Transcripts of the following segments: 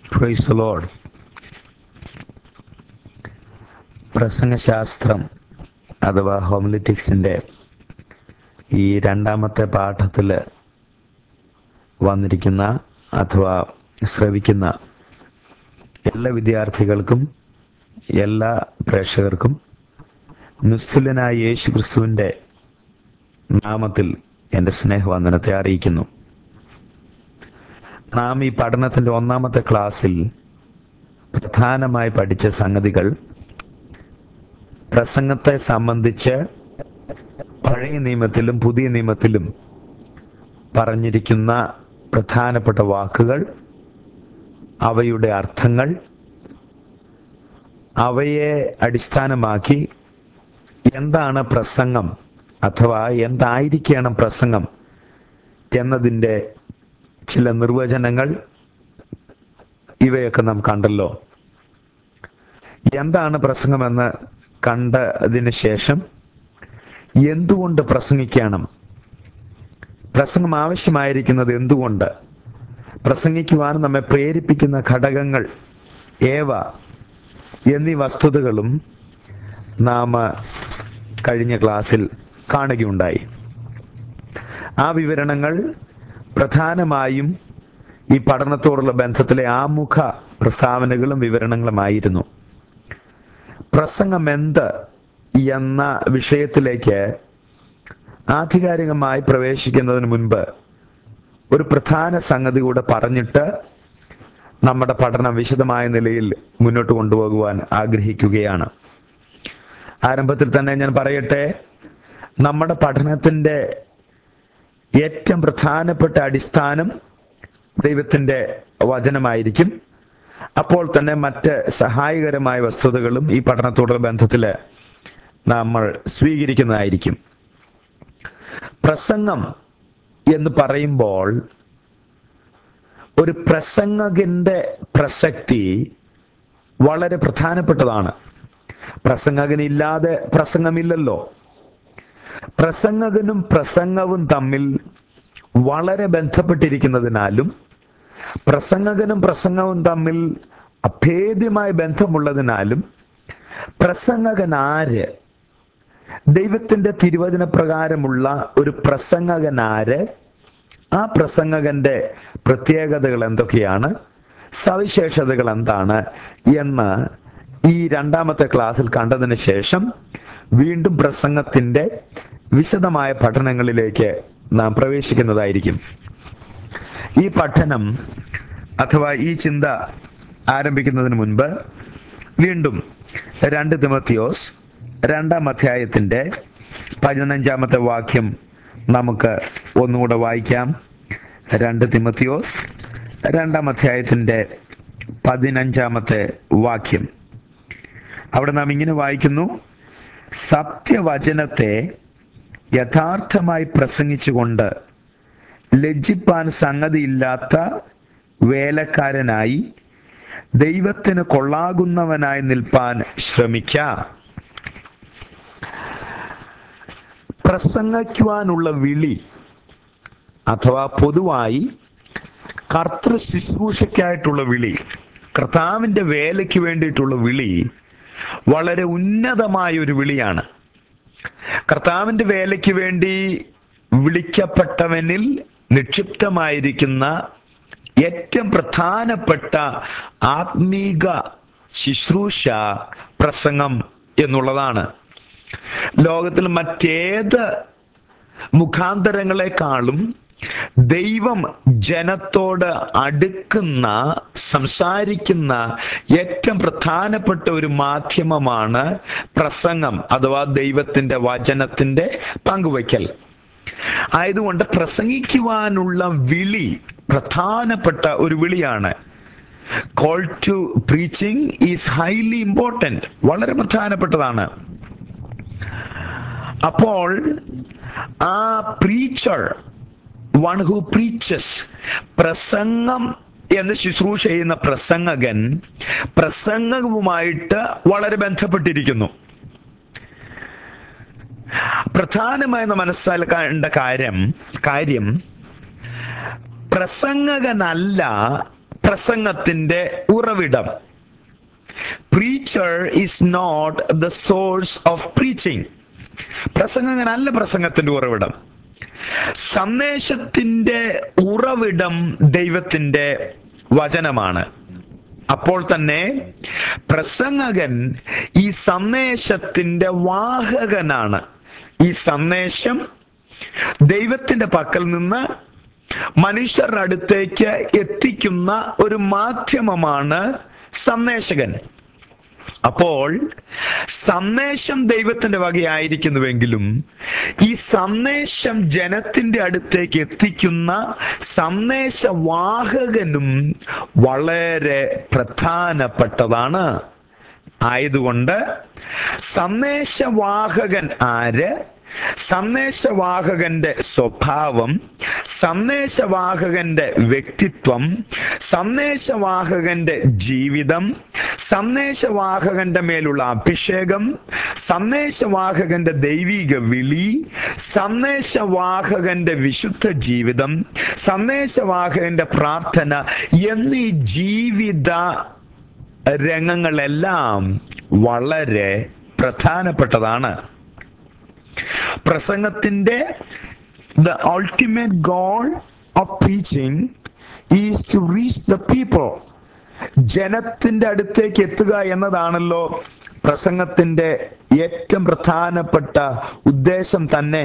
Praise the Lord പ്രസംഗശാസ്ത്രം അഥവാ ഹോമിലിറ്റിക്സിൻ്റെ ഈ രണ്ടാമത്തെ പാഠത്തിൽ വന്നിരിക്കുന്ന അഥവാ ശ്രവിക്കുന്ന എല്ലാ വിദ്യാർത്ഥികൾക്കും എല്ലാ പ്രേക്ഷകർക്കും നിസ്തുലനായ യേശു ക്രിസ്തുവിൻ്റെ നാമത്തിൽ എൻ്റെ സ്നേഹവന്ദനത്തെ അറിയിക്കുന്നു നാം ഈ പഠനത്തിന്റെ ഒന്നാമത്തെ ക്ലാസ്സിൽ പ്രധാനമായി പഠിച്ച സംഗതികൾ പ്രസംഗത്തെ സംബന്ധിച്ച് പഴയ നിയമത്തിലും പുതിയ നിയമത്തിലും പറഞ്ഞിരിക്കുന്ന പ്രധാനപ്പെട്ട വാക്കുകൾ അവയുടെ അർത്ഥങ്ങൾ അവയെ അടിസ്ഥാനമാക്കി എന്താണ് പ്രസംഗം അഥവാ എന്തായിരിക്കണം പ്രസംഗം എന്നതിൻ്റെ ചില നിർവചനങ്ങൾ ഇവയൊക്കെ നാം കണ്ടല്ലോ എന്താണ് പ്രസംഗമെന്ന് കണ്ടതിന് ശേഷം എന്തുകൊണ്ട് പ്രസംഗിക്കണം പ്രസംഗം ആവശ്യമായിരിക്കുന്നത് എന്തുകൊണ്ട് പ്രസംഗിക്കുവാൻ നമ്മെ പ്രേരിപ്പിക്കുന്ന ഘടകങ്ങൾ ഏവ എന്നീ വസ്തുതകളും നാം കഴിഞ്ഞ ക്ലാസ്സിൽ കാണുകയുണ്ടായി ആ വിവരണങ്ങൾ പ്രധാനമായും ഈ പഠനത്തോടുള്ള ബന്ധത്തിലെ ആമുഖ പ്രസ്താവനകളും വിവരണങ്ങളുമായിരുന്നു പ്രസംഗം എന്ത് എന്ന വിഷയത്തിലേക്ക് ആധികാരികമായി പ്രവേശിക്കുന്നതിന് മുൻപ് ഒരു പ്രധാന സംഗതി കൂടെ പറഞ്ഞിട്ട് നമ്മുടെ പഠനം വിശദമായ നിലയിൽ മുന്നോട്ട് കൊണ്ടുപോകുവാൻ ആഗ്രഹിക്കുകയാണ് ആരംഭത്തിൽ തന്നെ ഞാൻ പറയട്ടെ നമ്മുടെ പഠനത്തിന്റെ ഏറ്റവും പ്രധാനപ്പെട്ട അടിസ്ഥാനം ദൈവത്തിന്റെ വചനമായിരിക്കും അപ്പോൾ തന്നെ മറ്റ് സഹായകരമായ വസ്തുതകളും ഈ പഠനത്തോടുള്ള ബന്ധത്തിൽ നമ്മൾ സ്വീകരിക്കുന്നതായിരിക്കും പ്രസംഗം എന്ന് പറയുമ്പോൾ ഒരു പ്രസംഗകന്റെ പ്രസക്തി വളരെ പ്രധാനപ്പെട്ടതാണ് പ്രസംഗകനില്ലാതെ പ്രസംഗമില്ലല്ലോ പ്രസംഗകനും പ്രസംഗവും തമ്മിൽ വളരെ ബന്ധപ്പെട്ടിരിക്കുന്നതിനാലും പ്രസംഗകനും പ്രസംഗവും തമ്മിൽ അഭേദ്യമായ ബന്ധമുള്ളതിനാലും പ്രസംഗകൻ ആര് ദൈവത്തിന്റെ തിരുവചന പ്രകാരമുള്ള ഒരു പ്രസംഗകൻ ആര് ആ പ്രസംഗകന്റെ പ്രത്യേകതകൾ എന്തൊക്കെയാണ് സവിശേഷതകൾ എന്താണ് എന്ന് ഈ രണ്ടാമത്തെ ക്ലാസ്സിൽ കണ്ടതിന് ശേഷം വീണ്ടും പ്രസംഗത്തിന്റെ വിശദമായ പഠനങ്ങളിലേക്ക് നാം പ്രവേശിക്കുന്നതായിരിക്കും ഈ പഠനം അഥവാ ഈ ചിന്ത ആരംഭിക്കുന്നതിന് മുൻപ് വീണ്ടും രണ്ട് തിമത്തിയോസ് രണ്ടാം അധ്യായത്തിന്റെ പതിനഞ്ചാമത്തെ വാക്യം നമുക്ക് ഒന്നുകൂടെ വായിക്കാം രണ്ട് തിമത്തിയോസ് രണ്ടാം അധ്യായത്തിന്റെ പതിനഞ്ചാമത്തെ വാക്യം അവിടെ നാം ഇങ്ങനെ വായിക്കുന്നു സത്യവചനത്തെ യഥാർത്ഥമായി പ്രസംഗിച്ചുകൊണ്ട് ലജ്ജിപ്പാൻ സംഗതിയില്ലാത്ത വേലക്കാരനായി ദൈവത്തിന് കൊള്ളാകുന്നവനായി നിൽപ്പാൻ ശ്രമിക്ക പ്രസംഗിക്കുവാനുള്ള വിളി അഥവാ പൊതുവായി കർത്തൃ ശുശ്രൂഷയ്ക്കായിട്ടുള്ള വിളി കർത്താവിന്റെ വേലയ്ക്ക് വേണ്ടിയിട്ടുള്ള വിളി വളരെ ഉന്നതമായ ഒരു വിളിയാണ് കർത്താവിന്റെ വേലയ്ക്ക് വേണ്ടി വിളിക്കപ്പെട്ടവനിൽ നിക്ഷിപ്തമായിരിക്കുന്ന ഏറ്റവും പ്രധാനപ്പെട്ട ആത്മീക ശുശ്രൂഷ പ്രസംഗം എന്നുള്ളതാണ് ലോകത്തിൽ മറ്റേത് മുഖാന്തരങ്ങളെക്കാളും ദൈവം ജനത്തോട് അടുക്കുന്ന സംസാരിക്കുന്ന ഏറ്റവും പ്രധാനപ്പെട്ട ഒരു മാധ്യമമാണ് പ്രസംഗം അഥവാ ദൈവത്തിന്റെ വചനത്തിന്റെ പങ്കുവയ്ക്കൽ ആയതുകൊണ്ട് പ്രസംഗിക്കുവാനുള്ള വിളി പ്രധാനപ്പെട്ട ഒരു വിളിയാണ് call to preaching is highly important വളരെ പ്രധാനപ്പെട്ടതാണ് അപ്പോൾ ആ പ്രീച്ചർ വൺ ഹു പ്രീച്ചസ് പ്രസംഗം എന്ന് ശുശ്രൂഷ ചെയ്യുന്ന പ്രസംഗകൻ പ്രസംഗവുമായിട്ട് വളരെ ബന്ധപ്പെട്ടിരിക്കുന്നു പ്രധാനമായി നാം മനസ്സിലാക്കേണ്ട കാര്യം കാര്യം പ്രസംഗകനല്ല പ്രസംഗത്തിന്റെ ഉറവിടം preacher is not the source of preaching പ്രസംഗകനല്ല പ്രസംഗത്തിന്റെ ഉറവിടം സന്ദേശത്തിന്റെ ഉറവിടം ദൈവത്തിന്റെ വചനമാണ് അപ്പോൾ തന്നെ പ്രസംഗകൻ ഈ സന്ദേശത്തിന്റെ വാഹകനാണ് ഈ സന്ദേശം ദൈവത്തിന്റെ പക്കൽ നിന്ന് മനുഷ്യരുടെ അടുത്തേക്ക് എത്തിക്കുന്ന ഒരു മാധ്യമമാണ് സന്ദേശകൻ അപ്പോൾ സന്ദേശം ദൈവത്തിന്റെ വകയായിരിക്കുന്നുവെങ്കിലും ഈ സന്ദേശം ജനത്തിന്റെ അടുത്തേക്ക് എത്തിക്കുന്ന സന്ദേശവാഹകനും വളരെ പ്രധാനപ്പെട്ടതാണ് ആയതുകൊണ്ട് സന്ദേശവാഹകൻ ആര് സന്ദേശവാഹകന്റെ സ്വഭാവം സന്ദേശവാഹകന്റെ വ്യക്തിത്വം സന്ദേശവാഹകന്റെ ജീവിതം സന്ദേശവാഹകന്റെ മേലുള്ള അഭിഷേകം സന്ദേശവാഹകന്റെ ദൈവിക വിളി സന്ദേശവാഹകന്റെ വിശുദ്ധ ജീവിതം സന്ദേശവാഹകന്റെ പ്രാർത്ഥന എന്നീ ജീവിത രംഗങ്ങളെല്ലാം വളരെ പ്രധാനപ്പെട്ടതാണ് പ്രസംഗത്തിന്റെ the ultimate goal of teaching is to reach the people ജനത്തിന്റെ അടുത്തേക്ക് എത്തുക എന്നതാണല്ലോ പ്രസംഗത്തിന്റെ ഏറ്റവും പ്രധാനപ്പെട്ട ഉദ്ദേശം തന്നെ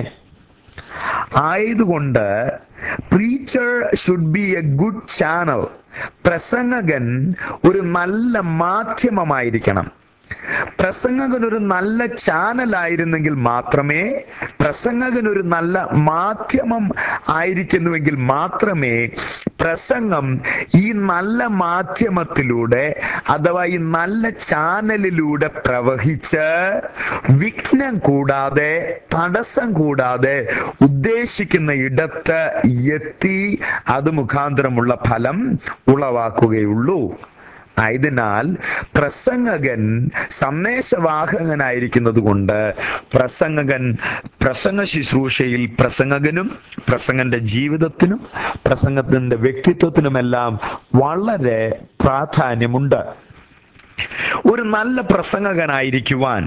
ആയതുകൊണ്ട് preacher should be a good channel പ്രസംഗകൻ ഒരു നല്ല മാധ്യമമായിരിക്കണം പ്രസംഗകൻ ഒരു നല്ല ചാനലായിരുന്നെങ്കിൽ മാത്രമേ പ്രസംഗകൻ ഒരു നല്ല മാധ്യമം ആയിരിക്കുന്നുവെങ്കിൽ മാത്രമേ പ്രസംഗം ഈ നല്ല മാധ്യമത്തിലൂടെ അഥവാ ഈ നല്ല ചാനലിലൂടെ പ്രവഹിച്ച് വിഘ്നം കൂടാതെ തടസ്സം കൂടാതെ ഉദ്ദേശിക്കുന്ന ഇടത്ത് എത്തി അത് മുഖാന്തരമുള്ള ഫലം ഉളവാക്കുകയുള്ളൂ ആയതിനാൽ പ്രസംഗകൻ സന്ദേശവാഹകനായിരിക്കുന്നത് കൊണ്ട് പ്രസംഗകൻ പ്രസംഗ ശുശ്രൂഷയിൽ പ്രസംഗകനും പ്രസംഗന്റെ ജീവിതത്തിനും പ്രസംഗത്തിന്റെ വ്യക്തിത്വത്തിനുമെല്ലാം വളരെ പ്രാധാന്യമുണ്ട് ഒരു നല്ല പ്രസംഗകനായിരിക്കുവാൻ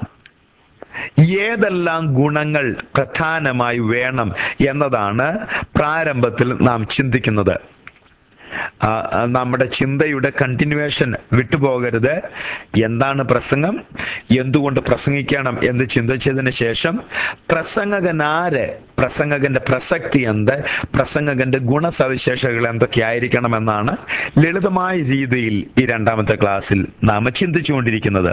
ഏതെല്ലാം ഗുണങ്ങൾ പ്രധാനമായി വേണം എന്നതാണ് പ്രാരംഭത്തിൽ നാം ചിന്തിക്കുന്നത് ആ, ആ, നമ്മുടെ ചിന്തയുടെ കണ്ടിന്യൂവേഷൻ വിട്ടുപോകരുത് എന്താണ് പ്രസംഗം എന്തുകൊണ്ട് പ്രസംഗിക്കണം എന്ന് ചിന്തിച്ചതിന് ശേഷം പ്രസംഗകൻ ആര് പ്രസംഗകന്റെ പ്രസക്തി എന്ത് പ്രസംഗകന്റെ ഗുണസവിശേഷതകൾ എന്തൊക്കെയായിരിക്കണം എന്നാണ് ലളിതമായ രീതിയിൽ ഈ രണ്ടാമത്തെ ക്ലാസ്സിൽ നാം ചിന്തിച്ചുകൊണ്ടിരിക്കുന്നത്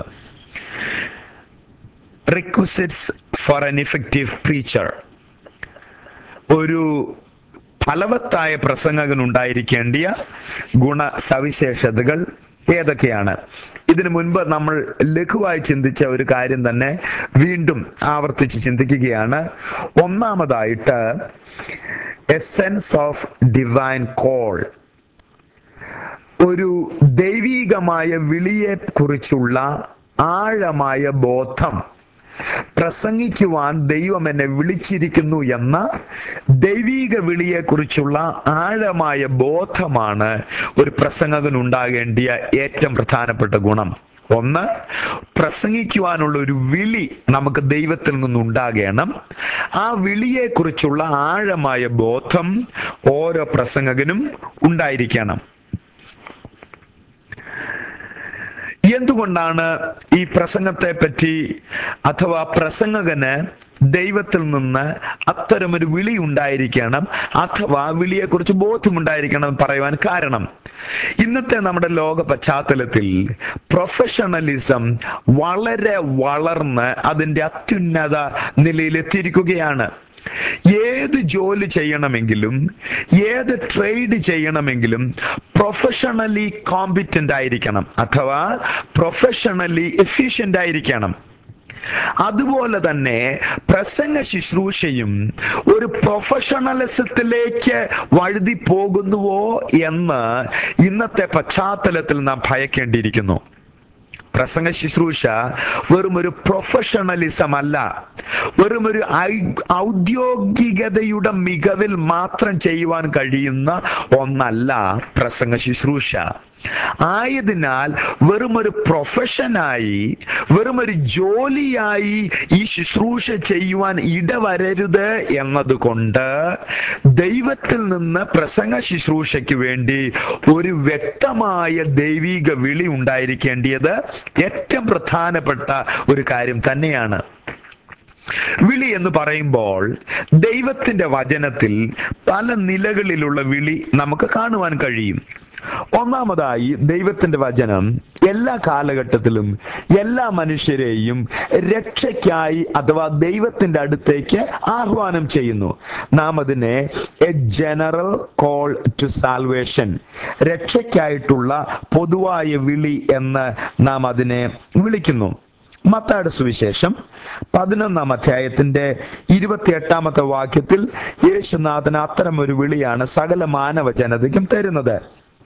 requisites for an effective preacher ഒരു ഫലവത്തായ പ്രസംഗകൻ ഉണ്ടായിരിക്കേണ്ടിയ ഗുണ സവിശേഷതകൾ ഏതൊക്കെയാണ് ഇതിനു മുൻപ് നമ്മൾ ലഘുവായി ചിന്തിച്ച ഒരു കാര്യം തന്നെ വീണ്ടും ആവർത്തിച്ച് ചിന്തിക്കുകയാണ് ഒന്നാമതായിട്ട് എസെൻസ് ഓഫ് ഡിവൈൻ കോൾ ഒരു ദൈവീകമായ വിളിയെ കുറിച്ചുള്ള ആഴമായ ബോധം പ്രസംഗിക്കുവാൻ ദൈവം എന്നെ വിളിച്ചിരിക്കുന്നു എന്ന ദൈവീക വിളിയെക്കുറിച്ചുള്ള ആഴമായ ബോധമാണ് ഒരു പ്രസംഗകൻ ഉണ്ടാകേണ്ടിയ ഏറ്റവും പ്രധാനപ്പെട്ട ഗുണം ഒന്ന് പ്രസംഗിക്കുവാനുള്ള ഒരു വിളി നമുക്ക് ദൈവത്തിൽ നിന്നുണ്ടാകണം ആ വിളിയെക്കുറിച്ചുള്ള ആഴമായ ബോധം ഓരോ പ്രസംഗകനും ഉണ്ടായിരിക്കണം എന്തുകൊണ്ടാണ് ഈ പ്രസംഗത്തെ പറ്റി അഥവാ പ്രസംഗകന് ദൈവത്തിൽ നിന്ന് അത്തരമൊരു വിളി ഉണ്ടായിരിക്കണം അഥവാ വിളിയെക്കുറിച്ച് ബോധ്യമുണ്ടായിരിക്കണം എന്ന് പറയുവാൻ കാരണം ഇന്നത്തെ നമ്മുടെ ലോക പശ്ചാത്തലത്തിൽ പ്രൊഫഷണലിസം വളരെ വളർന്ന് അതിന്റെ അത്യുന്നത നിലയിലെത്തിയിരിക്കുകയാണ് ഏത് ജോലി ചെയ്യണമെങ്കിലും ഏത് ട്രേഡ് ചെയ്യണമെങ്കിലും പ്രൊഫഷണലി കോമ്പിറ്റന്റ് ആയിരിക്കണം അഥവാ പ്രൊഫഷണലി എഫിഷ്യന്റ് ആയിരിക്കണം അതുപോലെ തന്നെ പ്രസംഗ ശുശ്രൂഷയും ഒരു പ്രൊഫഷണലിസത്തിലേക്ക് വഴുതി പോകുന്നുവോ എന്ന് ഇന്നത്തെ പശ്ചാത്തലത്തിൽ നാം ഭയക്കേണ്ടിയിരിക്കുന്നു പ്രസംഗ ശുശ്രൂഷ വെറും ഒരു പ്രൊഫഷണലിസം അല്ല വെറും ഒരു ഐ- ഔദ്യോഗികതയുടെ മികവിൽ മാത്രം ചെയ്യുവാൻ കഴിയുന്ന ഒന്നല്ല പ്രസംഗ ശുശ്രൂഷ ആയതിനാൽ വെറും ഒരു പ്രൊഫഷനായി വെറും ഒരു ജോലിയായി ഈ ശുശ്രൂഷ ചെയ്യുവാൻ ഇടവരരുത് എന്നതുകൊണ്ട് ദൈവത്തിൽ നിന്ന് പ്രസംഗ ശുശ്രൂഷയ്ക്ക് വേണ്ടി ഒരു വ്യക്തമായ ദൈവിക വിളി ഉണ്ടായിരിക്കേണ്ടത് ഏറ്റവും പ്രധാനപ്പെട്ട ഒരു കാര്യം തന്നെയാണ് വിളി എന്ന് പറയുമ്പോൾ ദൈവത്തിന്റെ വചനത്തിൽ പല നിലകളിലുള്ള വിളി നമുക്ക് കാണുവാൻ കഴിയും ഒന്നാമതായി ദൈവത്തിന്റെ വചനം എല്ലാ കാലഘട്ടത്തിലും എല്ലാ മനുഷ്യരെയും രക്ഷയ്ക്കായി അഥവാ ദൈവത്തിന്റെ അടുത്തേക്ക് ആഹ്വാനം ചെയ്യുന്നു നാം അതിനെ a general call to salvation രക്ഷയ്ക്കായിട്ടുള്ള പൊതുവായ വിളി എന്ന് നാം അതിനെ വിളിക്കുന്നു മത്തായുടെ സുവിശേഷം പതിനൊന്നാം അധ്യായത്തിന്റെ ഇരുപത്തിയെട്ടാമത്തെ വാക്യത്തിൽ യേശുനാഥൻ അത്തരം ഒരു വിളിയാണ് സകല മാനവ ജനതയ്ക്കും തരുന്നത്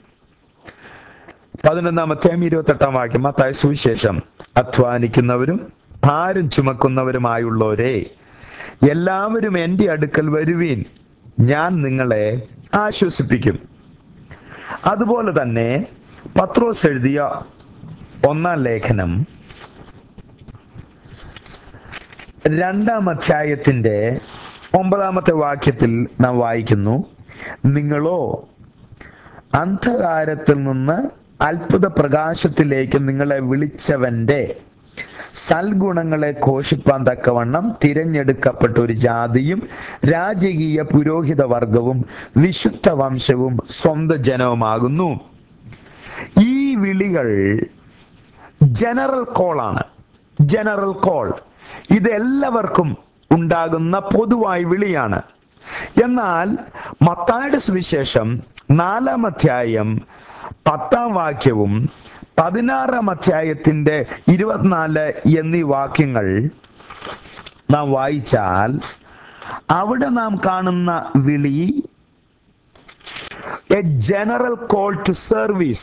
പതിനൊന്നാം അധ്യായം ഇരുപത്തെട്ടാം വാക്യം മത്തായ സുവിശേഷം അധ്വാനിക്കുന്നവരും ഭാരം ചുമക്കുന്നവരുമായുള്ളവരെ എല്ലാവരും എൻ്റെ അടുക്കൽ വരുവീൻ ഞാൻ നിങ്ങളെ ആശ്വസിപ്പിക്കും അതുപോലെ തന്നെ പത്രോസ് എഴുതിയ ഒന്നാം ലേഖനം രണ്ടാം അധ്യായത്തിന്റെ ഒമ്പതാമത്തെ വാക്യത്തിൽ നാം വായിക്കുന്നു നിങ്ങളോ അന്ധകാരത്തിൽ നിന്ന് അത്ഭുത പ്രകാശത്തിലേക്ക് നിങ്ങളെ വിളിച്ചവന്റെ സൽഗുണങ്ങളെ ഘോഷിപ്പാൻ തക്കവണ്ണം തിരഞ്ഞെടുക്കപ്പെട്ട ഒരു ജാതിയും രാജകീയ പുരോഹിത വർഗവും വിശുദ്ധ വംശവും സ്വന്തം ജനവുമാകുന്നു ഈ വിളികൾ ജനറൽ കോളാണ് ജനറൽ കോൾ ഇത് എല്ലാവർക്കും ഉണ്ടാകുന്ന പൊതുവായ വിളിയാണ് എന്നാൽ മത്തായുടെ സുവിശേഷം നാലാം അധ്യായം പത്താം വാക്യവും പതിനാറാം അധ്യായത്തിന്റെ ഇരുപത്തിനാല് എന്നീ വാക്യങ്ങൾ നാം വായിച്ചാൽ അവിടെ നാം കാണുന്ന വിളി a general call to service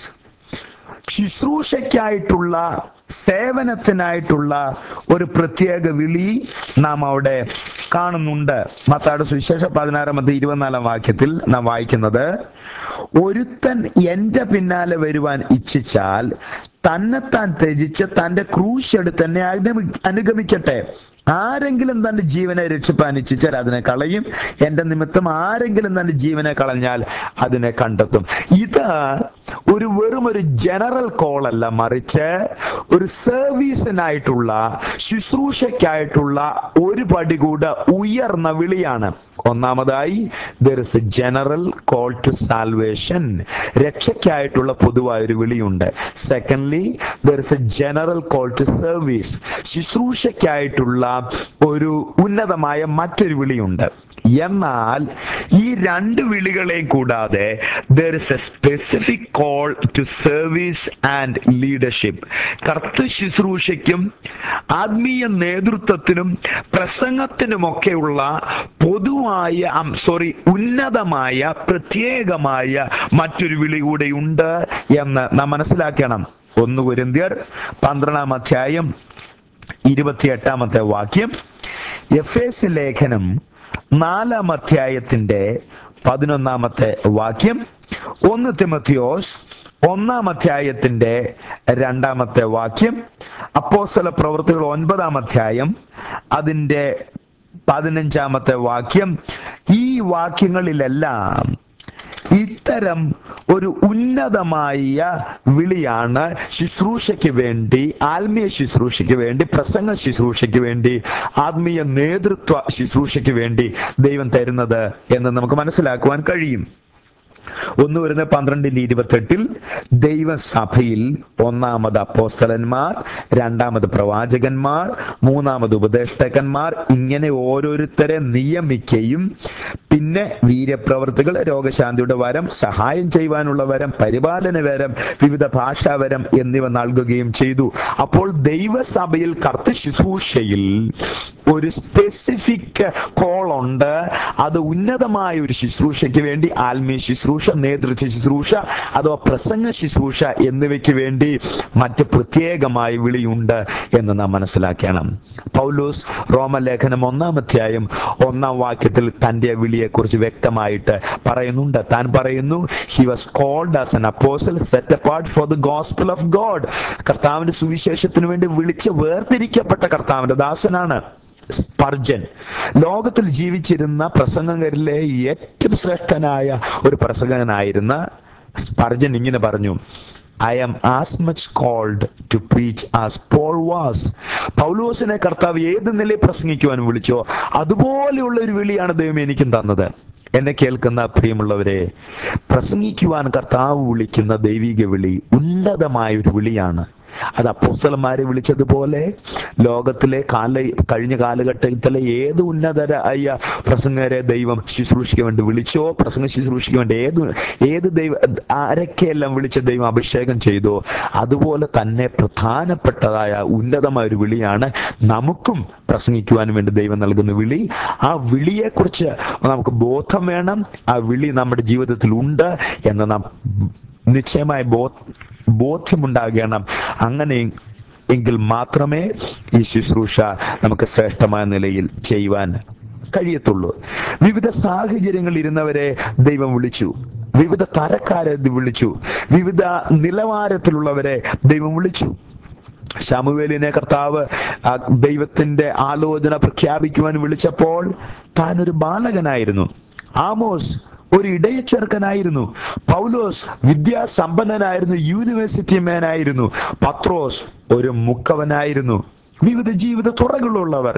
ശുശ്രൂഷയ്ക്കായിട്ടുള്ള സേവനത്തിനായിട്ടുള്ള ഒരു പ്രത്യേക വിളി നാം അവിടെ കാണുന്നുണ്ട് മത്താട് സുവിശേഷ പതിനാറാമത്തെ ഇരുപത്തിനാലാം വാക്യത്തിൽ നാം വായിക്കുന്നത് ഒരുത്തൻ എന്റെ പിന്നാലെ വരുവാൻ ഇച്ഛിച്ചാൽ തന്നെത്താൻ ത്യജിച്ച് തന്റെ ക്രൂശ് എടുത്ത് തന്നെ അനുഗമി- അനുഗമിക്കട്ടെ ആരെങ്കിലും തന്റെ ജീവനെ രക്ഷിപ്പാൻ ഇച്ഛിച്ചാൽ അതിനെ കളയും എന്റെ നിമിത്തം ആരെങ്കിലും തന്റെ ജീവനെ കളഞ്ഞാൽ അതിനെ കണ്ടെത്തും ഇത് ഒരു വെറും ഒരു ജനറൽ കോൾ അല്ല മറിച്ച് ഒരു സർവീസിനായിട്ടുള്ള ശുശ്രൂഷയ്ക്കായിട്ടുള്ള ഒരു പടി കൂടെ ഉയർന്ന വിളിയാണ് ഒന്നാമതായി there is a general call to salvation രക്ഷയ്ക്കായിട്ടുള്ള പൊതുവായ ഒരു വിളിയുണ്ട് secondly there is a general call to service ശുശ്രൂഷയ്ക്കായിട്ടുള്ള ഒരു ഉന്നതമായ മറ്റൊരു വിളിയുണ്ട് എന്നാൽ ഈ രണ്ട് വിളികളെയും കൂടാതെ there is a specific call to service and leadership കർത്ത ശുശ്രൂഷയ്ക്കും ആത്മീയ നേതൃത്വത്തിനും പ്രസംഗത്തിനുമൊക്കെയുള്ള പൊതുവായ സോറി ഉന്നതമായ പ്രത്യേകമായ മറ്റൊരു വിളി കൂടെയുണ്ട് എന്ന് നാം മനസ്സിലാക്കണം ഒന്ന് കുരിന്തിയർ പന്ത്രണ്ടാം അധ്യായം ഇരുപത്തിയെട്ടാമത്തെ വാക്യം എഫ് എസ് ലേഖനം നാലാം അധ്യായത്തിന്റെ പതിനൊന്നാമത്തെ വാക്യം ഒന്ന് തിമത്തിയോസ് ഒന്നാം അധ്യായത്തിന്റെ രണ്ടാമത്തെ വാക്യം അപ്പോസ്തല പ്രവൃത്തികൾ ഒൻപതാം അധ്യായം അതിന്റെ പതിനഞ്ചാമത്തെ വാക്യം ഈ വാക്യങ്ങളിലെല്ലാം ഇത്തരം ഒരു ഉന്നതമായ വിളിയാണ് ശുശ്രൂഷയ്ക്ക് വേണ്ടി ആത്മീയ ശുശ്രൂഷയ്ക്ക് വേണ്ടി പ്രസംഗ ശുശ്രൂഷയ്ക്ക് വേണ്ടി ആത്മീയ നേതൃത്വ ശുശ്രൂഷയ്ക്ക് വേണ്ടി ദൈവം തരുന്നത് എന്ന് നമുക്ക് മനസ്സിലാക്കുവാൻ കഴിയും ഒന്ന് വരുന്ന പന്ത്രണ്ടിന്റെ ഇരുപത്തെട്ടിൽ ദൈവസഭയിൽ ഒന്നാമത് അപ്പോസ്തലന്മാർ രണ്ടാമത് പ്രവാചകന്മാർ മൂന്നാമത് ഉപദേഷ്ടകന്മാർ ഇങ്ങനെ ഓരോരുത്തരെ നിയമിക്കുകയും പിന്നെ വീര്യപ്രവർത്തികൾ രോഗശാന്തിയുടെ വരം സഹായം ചെയ്യുവാനുള്ള വരം പരിപാലന വരം വിവിധ ഭാഷാവരം എന്നിവ നൽകുകയും ചെയ്തു അപ്പോൾ ദൈവസഭയിൽ കർത്ത ശുശ്രൂഷയിൽ ഒരു സ്പെസിഫിക് കോൾ ഉണ്ട് അത് ഉന്നതമായ ഒരു ശുശ്രൂഷയ്ക്ക് വേണ്ടി ആത്മീയ ശുശ്രൂഷ നേതൃത്വ ശുശ്രൂഷ അഥവാ പ്രസംഗ ശുശ്രൂഷ എന്നിവയ്ക്ക് വേണ്ടി മറ്റ് പ്രത്യേകമായ വിളിയുണ്ട് എന്ന് നാം മനസ്സിലാക്കണം പൗലോസ് റോമലേഖനം ഒന്നാം അധ്യായം ഒന്നാം വാക്യത്തിൽ തന്റെ വിളിയെക്കുറിച്ച് വ്യക്തമായിട്ട് പറയുന്നുണ്ട് താൻ പറയുന്നു he was called as an apostle set apart for the gospel of God കർത്താവിന്റെ സുവിശേഷത്തിന് വേണ്ടി വിളിച്ച് വേർതിരിക്കപ്പെട്ട കർത്താവിന്റെ ദാസനാണ് സ്പർജൻ ലോകത്തിൽ ജീവിച്ചിരുന്ന പ്രസംഗകരിലെ ഏറ്റവും ശ്രേഷ്ഠനായ ഒരു പ്രസംഗകനായിരുന്ന സ്പർജൻ ഇങ്ങനെ പറഞ്ഞു I am as much called to preach as Paul was പൗലോസിനെ കർത്താവ് ഏത് നിലയിൽ പ്രസംഗിക്കുവാൻ വിളിച്ചോ അതുപോലെയുള്ള ഒരു വിളിയാണ് ദൈവം എനിക്കും തന്നത് എന്നെ കേൾക്കുന്ന പ്രിയമുള്ളവരെ പ്രസംഗിക്കുവാൻ കർത്താവ് വിളിക്കുന്ന ദൈവിക വിളി ഉന്നതമായ ഒരു വിളിയാണ് അത് അപ്പോസ്തലന്മാരെ വിളിച്ചതുപോലെ ലോകത്തിലെ കാല കഴിഞ്ഞ കാലഘട്ടത്തിലെ ഏത് ഉന്നതരായ പ്രസംഗരെ ദൈവം ശുശ്രൂഷിക്കാൻ വേണ്ടി വിളിച്ചോ പ്രസംഗ ശുശ്രൂഷിക്കാൻ വേണ്ടി ഏത് ഏത് ദൈവ ആരൊക്കെയെല്ലാം വിളിച്ച ദൈവം അഭിഷേകം ചെയ്തോ അതുപോലെ തന്നെ പ്രധാനപ്പെട്ടതായ ഉന്നതമായ ഒരു വിളിയാണ് നമുക്കും പ്രസംഗിക്കുവാൻ വേണ്ടി ദൈവം നൽകുന്ന വിളി ആ വിളിയെക്കുറിച്ച് നമുക്ക് ബോധം വേണം ആ വിളി നമ്മുടെ ജീവിതത്തിൽ ഉണ്ട് എന്ന് നാം നിശ്ചയമായ ബോ ബോധ്യമുണ്ടാകണം അങ്ങനെ എങ്കിൽ മാത്രമേ ഈ ശുശ്രൂഷ നമുക്ക് ശ്രേഷ്ഠമായ നിലയിൽ ചെയ്യുവാൻ കഴിയത്തുള്ളൂ വിവിധ സാഹചര്യങ്ങളിൽ ഇരുന്നവരെ ദൈവം വിളിച്ചു വിവിധ തരക്കാരെ വിളിച്ചു വിവിധ നിലവാരത്തിലുള്ളവരെ ദൈവം വിളിച്ചു ശമുവേലിനെ കർത്താവ് ആ ദൈവത്തിന്റെ ആലോചന പ്രഖ്യാപിക്കുവാൻ വിളിച്ചപ്പോൾ താൻ ഒരു ബാലകനായിരുന്നു ആമോസ് ഒരു ഇടയച്ചെറുക്കനായിരുന്നു പൗലോസ് വിദ്യാസമ്പന്നനായിരുന്നു യൂണിവേഴ്സിറ്റി മാനായിരുന്നു പത്രോസ് ഒരു മുക്കവനായിരുന്നു വിവിധ ജീവിത തുറകളുള്ളവർ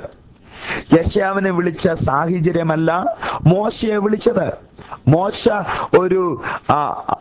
യശാവിനെ വിളിച്ച സാഹചര്യമല്ല മോശയെ വിളിച്ചത് മോശ ഒരു ആ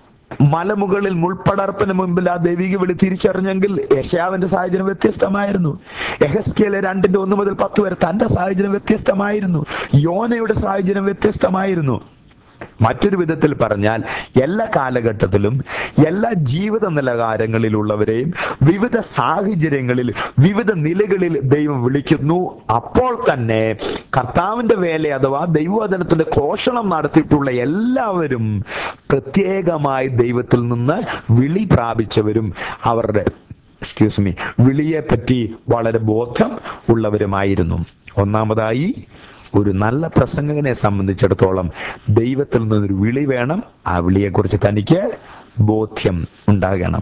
മലമുകളിൽ മുൾപ്പടർപ്പിന് മുമ്പിൽ ആ ദൈവിക വിളി തിരിച്ചറിഞ്ഞെങ്കിൽ യശാവിന്റെ സാഹചര്യം വ്യത്യസ്തമായിരുന്നു എഹസ്കേലെ രണ്ടിന്റെ ഒന്ന് മുതൽ പത്ത് വരെ തന്റെ സാഹചര്യം വ്യത്യസ്തമായിരുന്നു യോനയുടെ സാഹചര്യം വ്യത്യസ്തമായിരുന്നു മറ്റൊരു വിധത്തിൽ പറഞ്ഞാൽ എല്ലാ കാലഘട്ടത്തിലും എല്ലാ ജീവിത നിലവാരങ്ങളിലുള്ളവരെയും വിവിധ സാഹചര്യങ്ങളിൽ വിവിധ നിലകളിൽ ദൈവം വിളിക്കുന്നു അപ്പോൾ തന്നെ കർത്താവിന്റെ വേല അഥവാ ദൈവവചനത്തിന്റെ ഘോഷണം നടത്തിയിട്ടുള്ള എല്ലാവരും പ്രത്യേകമായി ദൈവത്തിൽ നിന്ന് വിളി പ്രാപിച്ചവരും അവരുടെ എക്സ്ക്യൂസ് മീ വിളിയെ പറ്റി വളരെ ബോധം ഉള്ളവരുമായിരുന്നു ഒന്നാമതായി ഒരു നല്ല പ്രസംഗകനെ സംബന്ധിച്ചിടത്തോളം ദൈവത്തിൽ നിന്നൊരു വിളി വേണം ആ വിളിയെക്കുറിച്ച് തനിക്ക് ബോധ്യം ഉണ്ടാകണം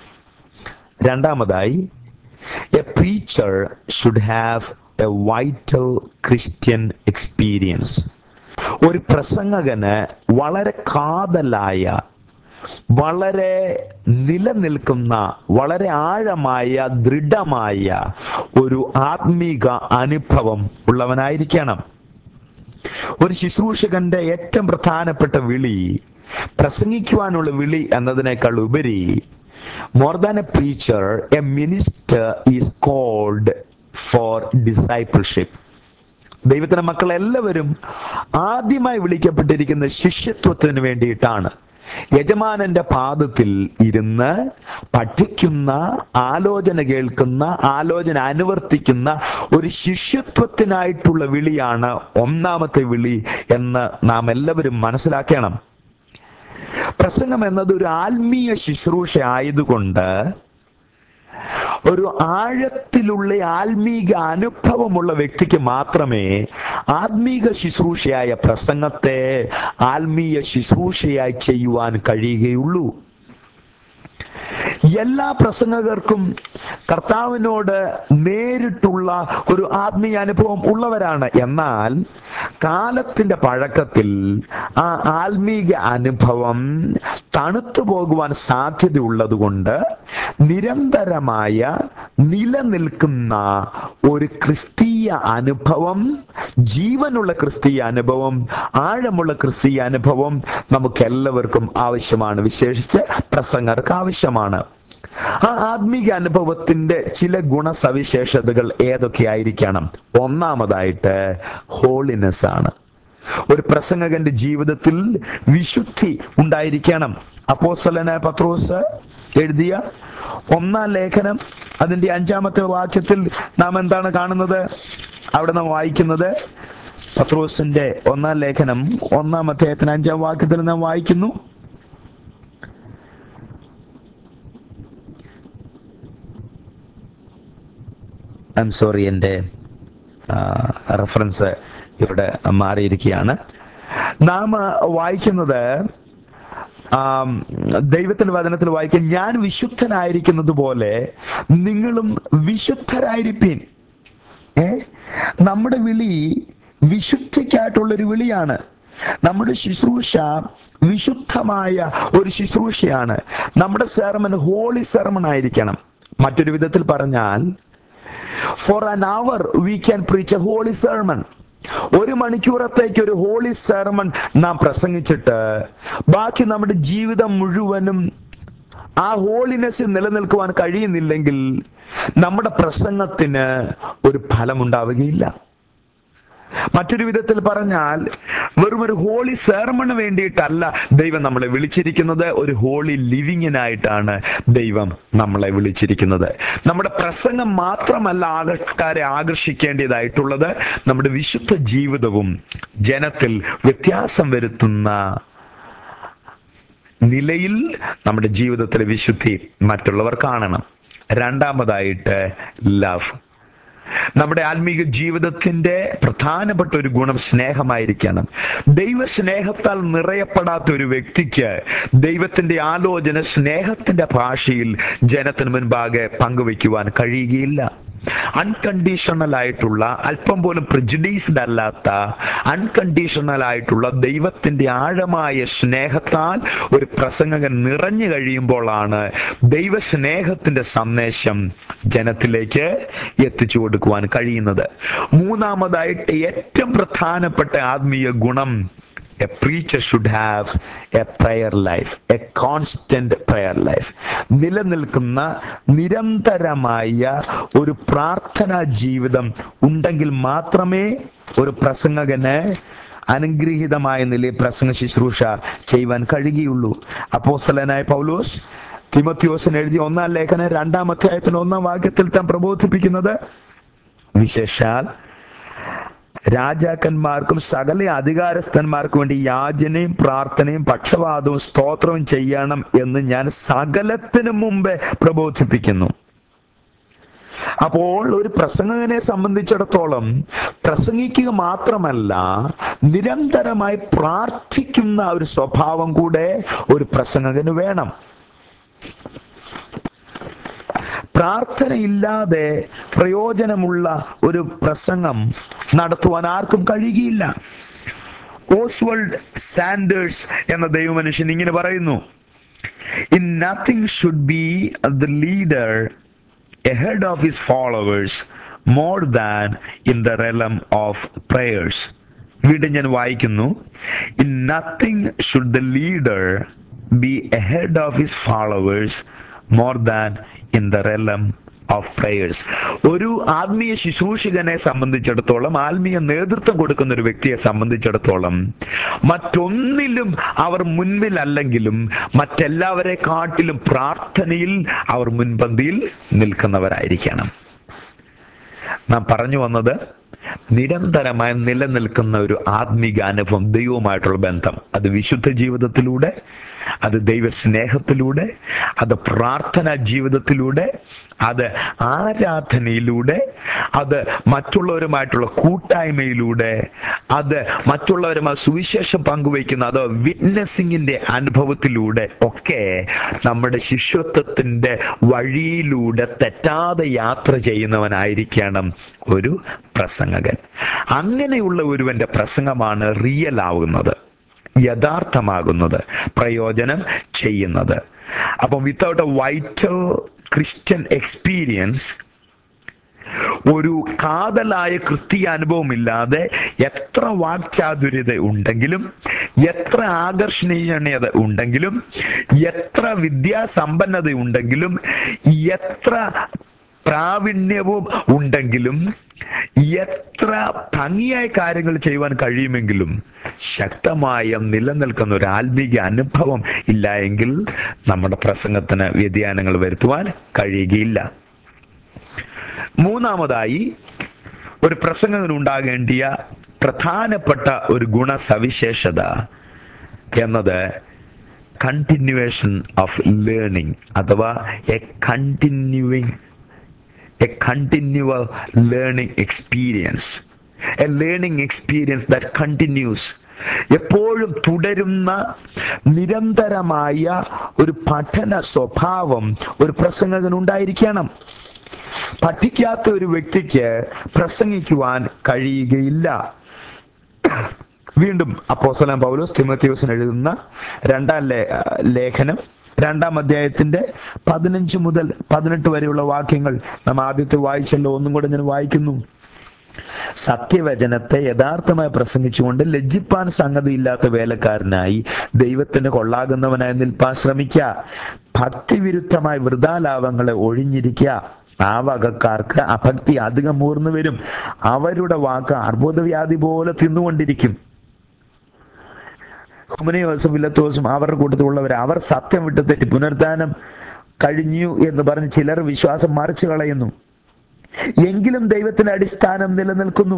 രണ്ടാമതായി a preacher should have a vital Christian experience ഒരു പ്രസംഗകന് വളരെ കാതലായ വളരെ നിലനിൽക്കുന്ന വളരെ ആഴമായ ദൃഢമായ ഒരു ആത്മീക അനുഭവം ഉള്ളവനായിരിക്കണം ഒരു ശുശ്രൂഷകന്റെ ഏറ്റവും പ്രധാനപ്പെട്ട വിളി പ്രസംഗിക്കുവാനുള്ള വിളി എന്നതിനേക്കാൾ ഉപരി more than a preacher a minister is called for discipleship ദൈവത്തിന്റെ മക്കൾ എല്ലാവരും ആദ്യമായി വിളിക്കപ്പെട്ടിരിക്കുന്ന ശിഷ്യത്വത്തിന് വേണ്ടിയിട്ടാണ് യജമാനന്റെ പാദത്തിൽ ഇരുന്ന് പഠിക്കുന്ന ആലോചന കേൾക്കുന്ന ആലോചന അനുവർത്തിക്കുന്ന ഒരു ശിഷ്യത്വത്തിനായിട്ടുള്ള വിളിയാണ് ഒന്നാമത്തെ വിളി എന്ന് നാം എല്ലാവരും മനസ്സിലാക്കണം പ്രസംഗം എന്നത് ഒരു ആത്മീയ ശുശ്രൂഷ ആയതുകൊണ്ട് ഒരു ആഴത്തിലുള്ള ആത്മീക അനുഭവമുള്ള വ്യക്തിക്ക് മാത്രമേ ആത്മീക ശുശ്രൂഷയായ പ്രസംഗത്തെ ആത്മീയ ശുശ്രൂഷയായി ചെയ്യുവാൻ കഴിയുകയുള്ളൂ എല്ലാ പ്രസംഗകർക്കും കർത്താവിനോട് നേരിട്ടുള്ള ഒരു ആത്മീയ അനുഭവം ഉള്ളവരാണ് എന്നാൽ കാലത്തിന്റെ പഴക്കത്തിൽ ആ ആത്മീക അനുഭവം തണുത്തു പോകുവാൻ സാധ്യതയുള്ളത് കൊണ്ട് നിരന്തരമായ നിലനിൽക്കുന്ന ഒരു ക്രിസ്തീയ അനുഭവം ജീവനുള്ള ക്രിസ്തീയ അനുഭവം ആഴമുള്ള ക്രിസ്തീയ അനുഭവം നമുക്ക് എല്ലാവർക്കും ആവശ്യമാണ് വിശേഷിച്ച് പ്രസംഗർക്ക് ആവശ്യമാണ് ആ ആത്മീക അനുഭവത്തിന്റെ ചില ഗുണസവിശേഷതകൾ ഏതൊക്കെയായിരിക്കണം ഒന്നാമതായിട്ട് ഹോളിനെസ് ആണ് ഒരു പ്രസംഗകന്റെ ജീവിതത്തിൽ വിശുദ്ധി ഉണ്ടായിരിക്കണം അപ്പോസ്തലനായ പത്രോസ് എഴുതിയ ഒന്നാം ലേഖനം അതിന്റെ അഞ്ചാമത്തെ വാക്യത്തിൽ നാം എന്താണ് കാണുന്നത് അവിടെ നാം വായിക്കുന്നത് പത്രോസിന്റെ ഒന്നാം ലേഖനം ഒന്നാം അധ്യായത്തിന് അഞ്ചാം വാക്യത്തിൽ നാം വായിക്കുന്നു ഐ എം സോറി എൻ്റെ റെഫറൻസ് ഇവിടെ മാറിയിരിക്കുകയാണ് നാം വായിക്കുന്നത് ആം, ദൈവത്തിന്റെ വചനത്തിൽ വായിക്കാൻ ഞാൻ വിശുദ്ധനായിരിക്കുന്നത് പോലെ നിങ്ങളും വിശുദ്ധരായിരിപ്പീൻ ഏ നമ്മുടെ വിളി വിശുദ്ധിക്കായിട്ടുള്ളൊരു വിളിയാണ് നമ്മുടെ ശുശ്രൂഷ വിശുദ്ധമായ ഒരു ശുശ്രൂഷയാണ് നമ്മുടെ സെർമൺ ഹോളി സെർമൺ ആയിരിക്കണം മറ്റൊരു വിധത്തിൽ പറഞ്ഞാൽ for an hour we can preach a holy sermon ഒരു മണിക്കൂറത്തേക്ക് ഒരു ഹോളി സെർമൺ നാം പ്രസംഗിച്ചിട്ട് ബാക്കി നമ്മുടെ ജീവിതം മുഴുവനും ആ ഹോളിനെസ് നിലനിൽക്കുവാൻ കഴിയുന്നില്ലെങ്കിൽ നമ്മുടെ പ്രസംഗത്തിന് ഒരു ഫലമുണ്ടാവുകയില്ല മറ്റൊരു വിധത്തിൽ പറഞ്ഞാൽ വെറും ഒരു ഹോളി സെർമണ് വേണ്ടിയിട്ടല്ല ദൈവം നമ്മളെ വിളിച്ചിരിക്കുന്നത് ഒരു ഹോളി ലിവിങ്ങിനായിട്ടാണ് ദൈവം നമ്മളെ വിളിച്ചിരിക്കുന്നത് നമ്മുടെ പ്രസംഗം മാത്രമല്ല ആൾക്കാരെ ആകർഷിക്കേണ്ടതായിട്ടുള്ളത് നമ്മുടെ വിശുദ്ധ ജീവിതവും ജനത്തിൽ വ്യത്യാസം വരുത്തുന്ന നിലയിൽ നമ്മുടെ ജീവിതത്തിലെ വിശുദ്ധി മറ്റുള്ളവർ കാണണം രണ്ടാമതായിട്ട് ലവ് നമ്മുടെ ആത്മീക ജീവിതത്തിന്റെ പ്രധാനപ്പെട്ട ഒരു ഗുണം സ്നേഹമായിരിക്കണം ദൈവ സ്നേഹത്താൽ നിറയപ്പെടാത്ത ഒരു വ്യക്തിക്ക് ദൈവത്തിന്റെ ആലോചന സ്നേഹത്തിന്റെ ഭാഷയിൽ ജനത്തിന് മുൻപാകെ പങ്കുവയ്ക്കുവാൻ കഴിയുകയില്ല അൺകണ്ടീഷണൽ ആയിട്ടുള്ള അല്പം പോലും പ്രിജുഡീസ്ഡ് അല്ലാത്ത അൺകണ്ടീഷണൽ ആയിട്ടുള്ള ദൈവത്തിന്റെ ആഴമായ സ്നേഹത്താൽ ഒരു പ്രസംഗകൻ നിറഞ്ഞു കഴിയുമ്പോഴാണ് ദൈവ സ്നേഹത്തിന്റെ സന്ദേശം ജനത്തിലേക്ക് എത്തിച്ചു കൊടുക്കുവാൻ കഴിയുന്നത് മൂന്നാമതായിട്ട് ഏറ്റവും പ്രധാനപ്പെട്ട ആത്മീയ ഗുണം a preacher should have a prayer life a constant prayer life നിലനിൽക്കുന്ന നിരന്തരമായ ഒരു പ്രാർത്ഥനാ ജീവിതം ഉണ്ടെങ്കിൽ മാത്രമേ ഒരു പ്രസംഗകന് അനുഗ്രഹീതമായ നിലയിൽ പ്രസംഗ ശുശ്രൂഷ ചെയ്യുവാൻ കഴിയുകയുള്ളൂ അപ്പോസ്തലനായ പൗലോസ് തിമത്യോസിന് എഴുതിയ ഒന്നാം ലേഖന രണ്ടാം അധ്യായത്തിന് ഒന്നാം വാക്യത്തിൽ താൻ പ്രബോധിപ്പിക്കുന്നത് വിശേഷാൽ രാജാക്കന്മാർക്കും സകല അധികാരസ്ഥന്മാർക്കും വേണ്ടി യാചനയും പ്രാർത്ഥനയും പക്ഷപാതവും സ്തോത്രവും ചെയ്യണം എന്ന് ഞാൻ സകലത്തിനു മുമ്പേ പ്രബോധിപ്പിക്കുന്നു അപ്പോൾ ഒരു പ്രസംഗകനെ സംബന്ധിച്ചിടത്തോളം പ്രസംഗിക്കുക മാത്രമല്ല നിരന്തരമായി പ്രാർത്ഥിക്കുന്ന ഒരു സ്വഭാവം കൂടെ ഒരു പ്രസംഗകന് വേണം പ്രാർത്ഥനയില്ലാതെ പ്രയോജനമുള്ള ഒരു പ്രസംഗം നടത്തുവാൻ ആർക്കും കഴിയുകയില്ല ഓസ്വൾഡ് സാൻഡേഴ്സ് എന്ന ദൈവമനുഷ്യൻ ഇങ്ങനെ പറയുന്നു in nothing should be the leader ahead of his followers more than in the realm of prayers വീണ്ടും ഞാൻ വായിക്കുന്നു in nothing should the leader be ahead of his followers more than in the realm of prayers ഒരു ആത്മീയ ശുശ്രൂഷകനെ സംബന്ധിച്ചിടത്തോളം ആത്മീയ നേതൃത്വം കൊടുക്കുന്ന ഒരു വ്യക്തിയെ സംബന്ധിച്ചിടത്തോളം മറ്റൊന്നിലും അവർ മുൻപിലല്ലെങ്കിലും മറ്റെല്ലാവരെ കാട്ടിലും പ്രാർത്ഥനയിൽ അവർ മുൻപന്തിയിൽ നിൽക്കുന്നവരായിരിക്കണം നാം പറഞ്ഞു വന്നത് നിരന്തരമായി നിലനിൽക്കുന്ന ഒരു ആത്മീക അനുഭവം ദൈവവുമായിട്ടുള്ള ബന്ധം അത് വിശുദ്ധ ജീവിതത്തിലൂടെ അത് ദൈവ സ്നേഹത്തിലൂടെ അത് പ്രാർത്ഥനാ ജീവിതത്തിലൂടെ അത് ആരാധനയിലൂടെ അത് മറ്റുള്ളവരുമായിട്ടുള്ള കൂട്ടായ്മയിലൂടെ അത് മറ്റുള്ളവരുമായി സുവിശേഷം പങ്കുവയ്ക്കുന്ന അത് വിറ്റ്നസിങ്ങിന്റെ അനുഭവത്തിലൂടെ ഒക്കെ നമ്മുടെ ശിഷ്യത്വത്തിന്റെ വഴിയിലൂടെ തെറ്റാതെ യാത്ര ചെയ്യുന്നവനായിരിക്കണം ഒരു പ്രസംഗകൻ അങ്ങനെയുള്ള ഒരുവന്റെ പ്രസംഗമാണ് റിയൽ ആവുന്നത് യഥാർത്ഥമാകുന്നത് പ്രയോജനം ചെയ്യുന്നത് അപ്പം without a vital Christian experience ഒരു കാതലായ ക്രിസ്തീയ അനുഭവമില്ലാതെ എത്ര വാക്ചാതുര്യത ഉണ്ടെങ്കിലും എത്ര ആകർഷണീയത ഉണ്ടെങ്കിലും എത്ര വിദ്യാസമ്പന്നത ഉണ്ടെങ്കിലും എത്ര പ്രാവീണ്യവും ഉണ്ടെങ്കിലും എത്ര ഭംഗിയായ കാര്യങ്ങൾ ചെയ്യുവാൻ കഴിയുമെങ്കിലും ശക്തമായ നിലനിൽക്കുന്ന ഒരു ആത്മീക അനുഭവം ഇല്ല എങ്കിൽ നമ്മുടെ പ്രസംഗത്തിന് വ്യതിയാനങ്ങൾ വരുത്തുവാൻ കഴിയുകയില്ല മൂന്നാമതായി ഒരു പ്രസംഗത്തിന് ഉണ്ടാകേണ്ടിയ പ്രധാനപ്പെട്ട ഒരു ഗുണസവിശേഷത എന്നത് കണ്ടിന്യൂവേഷൻ ഓഫ് ലേണിംഗ് അഥവാ a continuing a continual learning experience a learning experience that continues എപ്പോഴും തുടരുന്ന നിരന്തരമായ ഒരു പഠന സ്വഭാവം ഒരു പ്രസംഗകന് ഉണ്ടായിരിക്കണം പഠിക്കാത്ത ഒരു വ്യക്തിക്ക് പ്രസംഗിക്കുവാൻ കഴിയുകയില്ല വീണ്ടും അപ്പോസ്തലൻ പൗലോസ് തിമോത്തിയോസിന് എഴുതുന്ന രണ്ടാം ലേ- ലേഖനം രണ്ടാം അധ്യായത്തിന്റെ പതിനഞ്ച് മുതൽ പതിനെട്ട് വരെയുള്ള വാക്യങ്ങൾ നാം ആദ്യത്തെ വായിച്ചല്ലോ ഒന്നും കൂടെ ഞാൻ വായിക്കുന്നു സത്യവചനത്തെ യഥാർത്ഥമായി പ്രസംഗിച്ചുകൊണ്ട് ലജ്ജിപ്പാൻ സംഗതിയില്ലാത്ത വേലക്കാരനായി ദൈവത്തിന് കൊള്ളാകുന്നവനായി നിൽപ്പാൻ ശ്രമിക്കുക ഭക്തിവിരുദ്ധമായ വൃതാലാഭങ്ങളെ ഒഴിഞ്ഞിരിക്കുക ആ വകക്കാർക്ക് അഭക്തി അധികം മൂർന്നു വരും അവരുടെ വാക്ക് അർബുദവ്യാധി പോലെ തിന്നുകൊണ്ടിരിക്കും ഹുമനയോസും വില്ലത്തോസും അവരുടെ കൂട്ടത്തിലുള്ളവർ അവർ സത്യം വിട്ട് തെറ്റി പുനരുദ്ധാനം കഴിഞ്ഞു എന്ന് പറഞ്ഞ് ചിലർ വിശ്വാസം മറിച്ചു കളയുന്നു എങ്കിലും ദൈവത്തിന്റെ അടിസ്ഥാനം നിലനിൽക്കുന്നു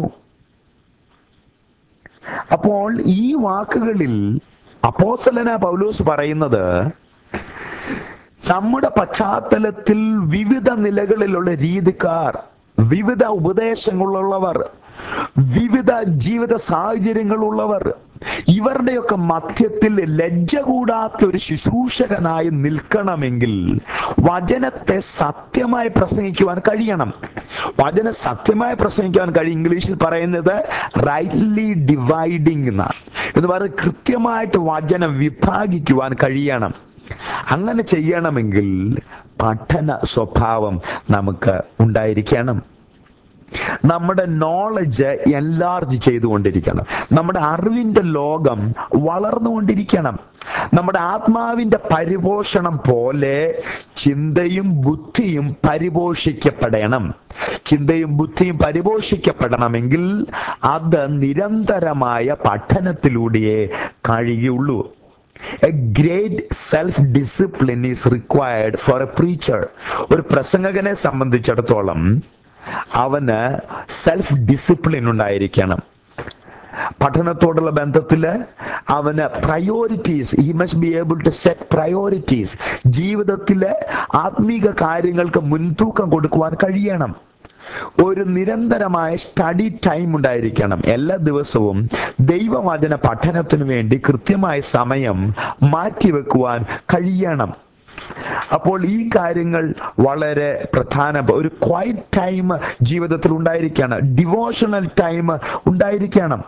അപ്പോൾ ഈ വാക്കുകളിൽ അപ്പോസ്തലന പൗലോസ് പറയുന്നത് നമ്മുടെ പശ്ചാത്തലത്തിൽ വിവിധ നിലകളിലുള്ള രീതിക്കാർ വിവിധ ഉപദേശങ്ങളുള്ളവർ വിവിധ ജീവിത സാഹചര്യങ്ങളുള്ളവർ ഇവരുടെയൊക്കെ മധ്യത്തിൽ ലജ്ജ കൂടാത്ത ഒരു ശുശ്രൂഷകനായി നിൽക്കണമെങ്കിൽ വചനത്തെ സത്യമായി പ്രസംഗിക്കുവാൻ കഴിയണം വചന സത്യമായി പ്രസംഗിക്കുവാൻ കഴിയും ഇംഗ്ലീഷിൽ പറയുന്നത് റൈറ്റ്ലി ഡിവൈഡിങ് എന്നാണ് എന്ന് പറയുന്നത് കൃത്യമായിട്ട് വചനം വിഭാഗിക്കുവാൻ കഴിയണം അങ്ങനെ ചെയ്യണമെങ്കിൽ പഠന സ്വഭാവം നമുക്ക് ഉണ്ടായിരിക്കണം നമ്മുടെ നോളജ് എൻലാർജ് ചെയ്തുകൊണ്ടിരിക്കണം നമ്മുടെ അറിവിന്റെ ലോകം വളർന്നുകൊണ്ടിരിക്കണം നമ്മുടെ ആത്മാവിന്റെ പരിപോഷണം പോലെ ചിന്തയും ബുദ്ധിയും പരിപോഷിക്കപ്പെടണം ചിന്തയും ബുദ്ധിയും പരിപോഷിക്കപ്പെടണമെങ്കിൽ അത് നിരന്തരമായ പഠനത്തിലൂടെയേ കഴിയുള്ളൂ a great self discipline is required for a preacher ഒരു പ്രസംഗകനെ സംബന്ധിച്ചിടത്തോളം അവന് സെൽഫ് ഡിസിപ്ലിൻ ഉണ്ടായിരിക്കണം പഠനത്തോടുള്ള ബന്ധത്തില് അവന് priorities he must be able to set priorities ജീവിതത്തിലെ ആത്മീക കാര്യങ്ങൾക്ക് മുൻതൂക്കം കൊടുക്കുവാൻ കഴിയണം ഒരു നിരന്തരമായ സ്റ്റഡി ടൈം ഉണ്ടായിരിക്കണം എല്ലാ ദിവസവും ദൈവവചന പഠനത്തിന് വേണ്ടി കൃത്യമായ സമയം മാറ്റിവെക്കുവാൻ കഴിയണം അപ്പോൾ ഈ കാര്യങ്ങൾ വളരെ പ്രധാന ഒരു ക്വൈറ്റ് ടൈം ജീവിതത്തിൽ ഉണ്ടായിരിക്കണം ഡിവോഷണൽ ടൈം ഉണ്ടായിരിക്കണം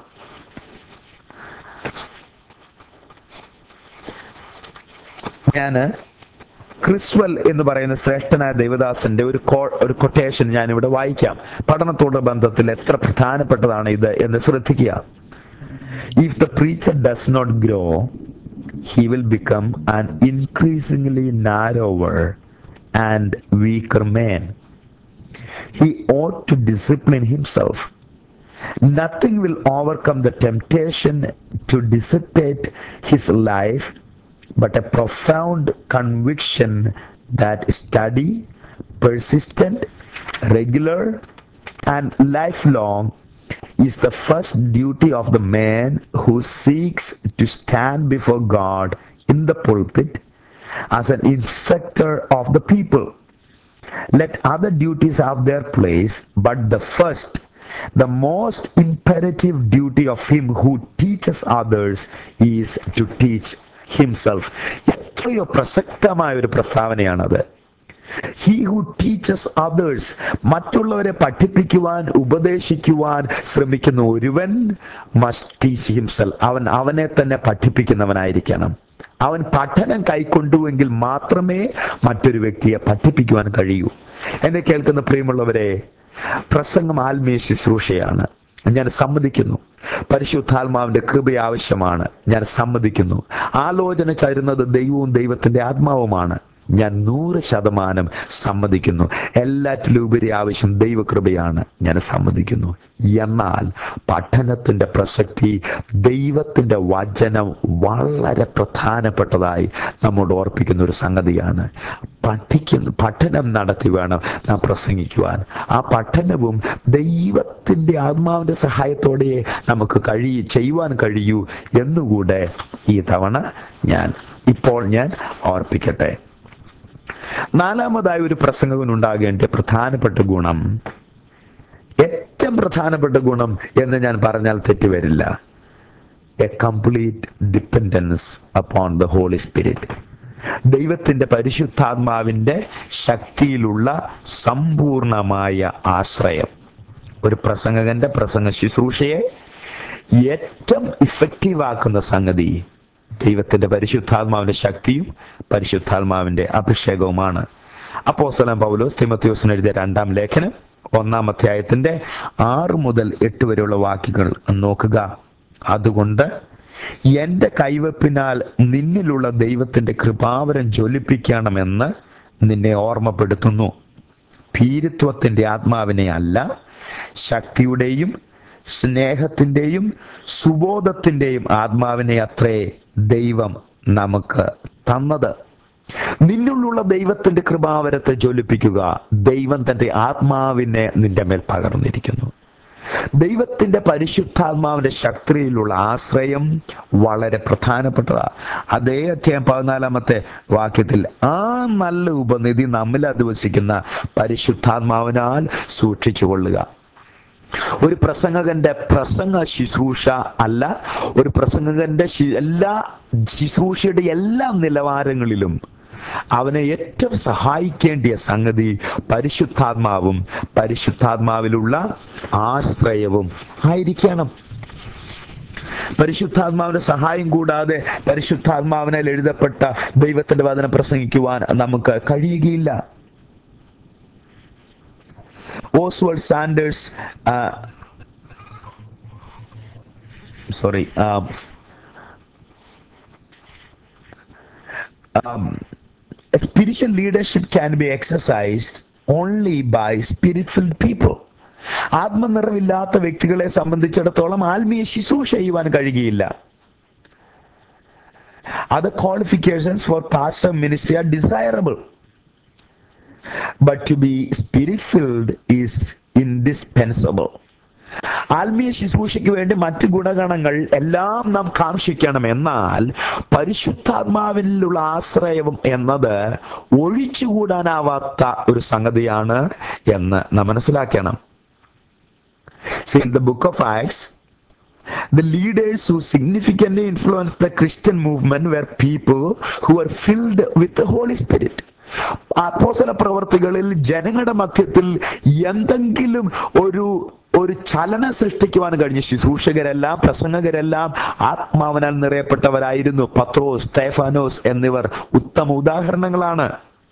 ഞാന് ക്രിസ്വൽ എന്ന് പറയുന്ന ശ്രേഷ്ഠനായ ദേവദാസന്റെ ഒരു കോ- ഒരു കൊട്ടേഷൻ ഞാൻ ഇവിടെ വായിക്കാം പഠനത്തോട് ബന്ധത്തിൽ എത്ര പ്രധാനപ്പെട്ടതാണ് ഇത് എന്ന് ശ്രദ്ധിക്കുക if the preacher does not grow he will become an increasingly narrower and weaker man. He ought to discipline himself. Nothing will overcome the temptation to dissipate his life but a profound conviction that study, persistent, regular, and lifelong is the first duty of the man who seeks to stand before God in the pulpit as an instructor of the people. Let other duties have their place, but the first, the most imperative duty of him who teaches others is to teach himself. എത്രയോ പ്രസക്തമായ ഒരു പ്രസ്താവനയാണത് he who teaches others മറ്റുള്ളവരെ പഠിപ്പിക്കുവാൻ ഉപദേശിക്കുവാൻ ശ്രമിക്കുന്ന ഒരുവൻ must teach ഹിംസെൽ അവൻ അവനെ തന്നെ പഠിപ്പിക്കുന്നവനായിരിക്കണം അവൻ പഠനം കൈക്കൊണ്ടുവെങ്കിൽ മാത്രമേ മറ്റൊരു വ്യക്തിയെ പഠിപ്പിക്കുവാൻ കഴിയൂ എന്നെ കേൾക്കുന്ന പ്രിയമുള്ളവരെ പ്രസംഗം ആത്മീയ ശുശ്രൂഷയാണ് ഞാൻ സമ്മതിക്കുന്നു പരിശുദ്ധാത്മാവിന്റെ കൃപ ആവശ്യമാണ് ഞാൻ സമ്മതിക്കുന്നു ആലോചന ചരുന്നത് ദൈവവും ദൈവത്തിന്റെ ആത്മാവുമാണ് ഞാൻ നൂറ് ശതമാനം സമ്മതിക്കുന്നു എല്ലാറ്റിലും ഉപരി ആവശ്യം ദൈവകൃപയാണ് ഞാൻ സമ്മതിക്കുന്നു എന്നാൽ പഠനത്തിന്റെ പ്രസക്തി ദൈവത്തിന്റെ വചനം വളരെ പ്രധാനപ്പെട്ടതായി നമ്മോട് ഓർപ്പിക്കുന്ന ഒരു സംഗതിയാണ് പഠിക്കുന്ന പഠനം നടത്തി വേണം നാം പ്രസംഗിക്കുവാൻ ആ പഠനവും ദൈവത്തിന്റെ ആത്മാവിന്റെ സഹായത്തോടെ നമുക്ക് കഴി ചെയ്യുവാൻ കഴിയൂ എന്നുകൂടെ ഈ തവണ ഞാൻ ഇപ്പോൾ ഞാൻ ഓർപ്പിക്കട്ടെ നാലാമതായി ഒരു പ്രസംഗകനുണ്ടാകേണ്ട പ്രധാനപ്പെട്ട ഗുണം ഏറ്റവും പ്രധാനപ്പെട്ട ഗുണം എന്ന് ഞാൻ പറഞ്ഞാൽ തെറ്റുവരില്ല a complete dependence upon the Holy Spirit ദൈവത്തിന്റെ പരിശുദ്ധാത്മാവിന്റെ ശക്തിയിലുള്ള സമ്പൂർണമായ ആശ്രയം ഒരു പ്രസംഗകന്റെ പ്രസംഗ ശുശ്രൂഷയെ ഏറ്റവും ഇഫക്റ്റീവ് ആക്കുന്ന സംഗതി ദൈവത്തിന്റെ പരിശുദ്ധാത്മാവിന്റെ ശക്തിയും പരിശുദ്ധാത്മാവിന്റെ അഭിഷേകവുമാണ് അപ്പോസ്തലൻ പൗലോസ് തിമത്യോസിന് എഴുതിയ രണ്ടാം ലേഖനം ഒന്നാം അധ്യായത്തിന്റെ ആറ് മുതൽ എട്ട് വരെയുള്ള വാക്യങ്ങൾ നോക്കുക അതുകൊണ്ട് എന്റെ കൈവപ്പിനാൽ നിന്നിലുള്ള ദൈവത്തിന്റെ കൃപാവരം ജ്വലിപ്പിക്കണമെന്ന് നിന്നെ ഓർമ്മപ്പെടുത്തുന്നു ഭീരുത്വത്തിന്റെ ആത്മാവിനെ അല്ല ശക്തിയുടെയും സ്നേഹത്തിന്റെയും സുബോധത്തിന്റെയും ആത്മാവിനെ അത്രേ ദൈവം നമുക്ക് തന്നത് നിന്നുള്ളുള്ള ദൈവത്തിന്റെ കൃപാവരത്തെ ജ്വലിപ്പിക്കുക ദൈവം തന്റെ ആത്മാവിനെ നിന്റെ മേൽ പകർന്നിരിക്കുന്നു ദൈവത്തിന്റെ പരിശുദ്ധാത്മാവിന്റെ ശക്തിയിലുള്ള ആശ്രയം വളരെ പ്രധാനപ്പെട്ടതാ അതേ അധ്യായം പതിനാലാമത്തെ വാക്യത്തിൽ ആ നല്ല ഉപനിധി നമ്മിൽ അധിവസിക്കുന്ന പരിശുദ്ധാത്മാവിനാൽ സൂക്ഷിച്ചു കൊള്ളുക ഒരു പ്രസംഗകന്റെ പ്രസംഗ ശുശ്രൂഷ അല്ല ഒരു പ്രസംഗകന്റെ ശി- എല്ലാ ശുശ്രൂഷയുടെ എല്ലാ നിലവാരങ്ങളിലും അവനെ ഏറ്റവും സഹായിക്കേണ്ടിയ സംഗതി പരിശുദ്ധാത്മാവും പരിശുദ്ധാത്മാവിലുള്ള ആശ്രയവും ആയിരിക്കണം പരിശുദ്ധാത്മാവിന്റെ സഹായം കൂടാതെ പരിശുദ്ധാത്മാവിനാൽ എഴുതപ്പെട്ട ദൈവത്തിന്റെ വചനം പ്രസംഗിക്കുവാൻ നമുക്ക് കഴിയുകയില്ല Oswald Sanders sorry spiritual leadership can be exercised only by spirit-filled people. ആത്മനിറവില്ലാത്ത വ്യക്തികളെ സംബന്ധിച്ചിടത്തോളം ആത്മീയ ശുശ്രൂഷ ചെയ്യുവാൻ കഴിയുകയില്ല other qualifications for pastor ministry are desirable but to be spirit filled is indispensable ആത്മീയ ശുശ്രൂഷയ്ക്ക് വേണ്ടി മറ്റ് ഗുണഗണങ്ങൾ എല്ലാം നാം കാക്ഷിക്കണം എന്നാൽ പരിശുദ്ധാത്മാവിലുള്ള ആശ്രയവും എന്നത് ഒഴിച്ചുകൂടാനാവാത്ത ഒരു സംഗതിയാണ് എന്ന് നാം മനസ്സിലാക്കണം See, in the book of Acts, the leaders who significantly influenced the Christian movement were people who were filled with the Holy Spirit. അപ്പോസല പ്രവർത്തികളിൽ ജനങ്ങളുടെ മധ്യത്തിൽ എന്തെങ്കിലും ഒരു ഒരു ചലനം സൃഷ്ടിക്കുവാൻ കഴിഞ്ഞ ശുശ്രൂഷകരെല്ലാം പ്രസംഗകരെല്ലാം ആത്മാവനാൽ നിറയപ്പെട്ടവരായിരുന്നു പത്രോസ് സ്തേഫാനോസ് എന്നിവർ ഉത്തമ ഉദാഹരണങ്ങളാണ്